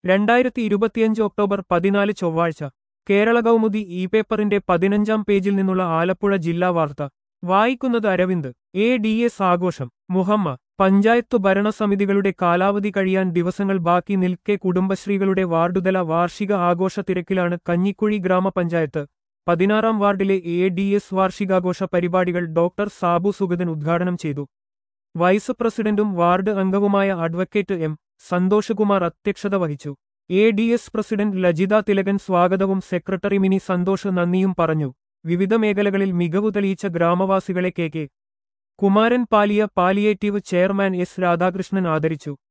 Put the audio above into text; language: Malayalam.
രണ്ടായിരത്തി ഇരുപത്തിയഞ്ച് ഒക്ടോബർ പതിനാല് ചൊവ്വാഴ്ച കേരള കൗമുദി ഇ പേപ്പറിന്റെ പതിനഞ്ചാം പേജിൽ നിന്നുള്ള ആലപ്പുഴ ജില്ലാ വാർത്ത വായിക്കുന്നത് അരവിന്ദ് എ ഡി എസ് ആഘോഷം മുഹമ്മ പഞ്ചായത്തു ഭരണസമിതികളുടെ കാലാവധി കഴിയാൻ ദിവസങ്ങൾ ബാക്കി നിൽക്കെ കുടുംബശ്രീകളുടെ വാർഡുതല വാർഷിക ആഘോഷ തിരക്കിലാണ് കഞ്ഞിക്കുഴി ഗ്രാമപഞ്ചായത്ത് പതിനാറാം വാർഡിലെ എ ഡി എസ് വാർഷികാഘോഷ പരിപാടികൾ ഡോക്ടർ സാബു സുഗതൻ ഉദ്ഘാടനം ചെയ്തു വൈസ് പ്രസിഡന്റും വാർഡ് അംഗവുമായ അഡ്വക്കേറ്റ് എം സന്തോഷകുമാർ അധ്യക്ഷത വഹിച്ചു A D S president Lajitha Thilakan സ്വാഗതവും സെക്രട്ടറി മിനി സന്തോഷ് നന്ദിയും പറഞ്ഞു വിവിധ മേഖലകളിൽ മികവു തെളിയിച്ച ഗ്രാമവാസികളെ കെ കെ കുമാരൻ പാലിയ പാലിയേറ്റീവ് ചെയർമാൻ എസ് രാധാകൃഷ്ണൻ ആദരിച്ചു